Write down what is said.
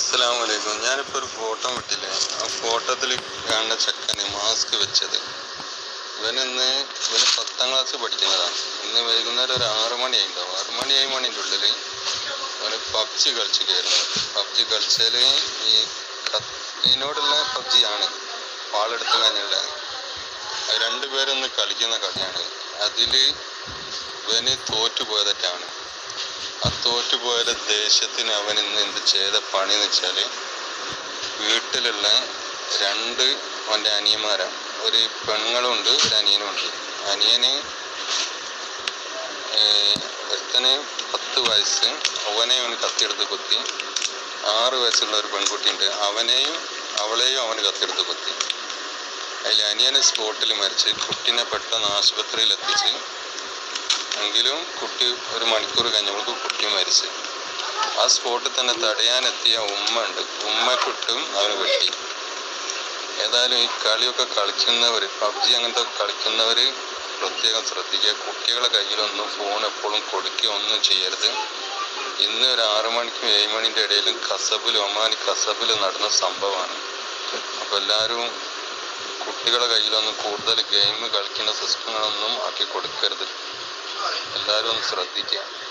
അസ്സലാമലൈക്കും ഞാനിപ്പോൾ ഒരു ഫോട്ടോ വിട്ടില്ലേ ആ ഫോട്ടോത്തിൽ കാണുന്ന ചെക്കന് മാസ്ക് വെച്ചത് ഇവനിന്ന് ഇവന് പത്താം ക്ലാസ് പഠിക്കുന്നതാണ് ഇന്ന് വൈകുന്നേരം ഒരു ആറ് മണിയായിട്ടുണ്ടാവും ആറ് മണി ഏഴ് മണിൻ്റെ ഉള്ളിൽ അവന് പബ്ജി കളിച്ച് കയറുന്നത് പബ്ജി കളിച്ചാൽ ഈ കത്തിനോടുള്ള പബ്ജിയാണ് വാളെടുത്ത് കഴിഞ്ഞുള്ള അത് രണ്ടുപേരൊന്ന് കളിക്കുന്ന കളിയാണ് അതിൽ ഇവന് തോറ്റു പോയതായിട്ടാണ് ആ തോറ്റുപോയ ദേഷ്യത്തിന് അവൻ ഇന്ന് എന്ത് ചെയ്ത പണി എന്ന് വെച്ചാൽ വീട്ടിലുള്ള രണ്ട് അവൻ്റെ അനിയന്മാരാണ് ഒരു പെങ്ങളുണ്ട് ഒരു അനിയനുണ്ട് അനിയന് ഏർ, ഒരുത്തന് പത്ത് വയസ്സ് അവനെ അവന് കത്തിയെടുത്ത് കുത്തി ആറ് വയസ്സുള്ള ഒരു പെൺകുട്ടിയുണ്ട് അവനെയും അവളെയും അവന് കത്തിയെടുത്ത് കുത്തി അതിൽ അനിയന് സ്പോട്ടിൽ മരിച്ച് കുട്ടീനെ പെട്ടെന്ന് ആശുപത്രിയിൽ എത്തിച്ച് എങ്കിലും കുട്ടി ഒരു മണിക്കൂർ കഴിഞ്ഞപ്പോൾ കുട്ടി മരിച്ചു ആ സ്പോട്ടിൽ തന്നെ തടയാനെത്തിയ ഉമ്മ ഉണ്ട് ഉമ്മക്കിട്ടും അവന് വെട്ടി ഏതായാലും ഈ കളിയൊക്കെ കളിക്കുന്നവർ പബ്ജി അങ്ങനത്തെ കളിക്കുന്നവർ പ്രത്യേകം ശ്രദ്ധിക്കുക കുട്ടികളെ കയ്യിലൊന്നും ഫോൺ എപ്പോഴും കൊടുക്കുകയോ ഒന്നും ചെയ്യരുത് ഇന്ന് ഒരു ആറു മണിക്കും ഏഴ് മണിൻ്റെ ഇടയിലും കസബിൽ ഒമാനി കസബിൽ നടന്ന സംഭവമാണ് അപ്പോൾ എല്ലാവരും കുട്ടികളെ കയ്യിലൊന്നും കൂടുതൽ ഗെയിം കളിക്കുന്ന സിസ്റ്റങ്ങളൊന്നും ആക്കി കൊടുക്കരുത് എല്ലാവരും ഒന്ന് ശ്രദ്ധിക്കുക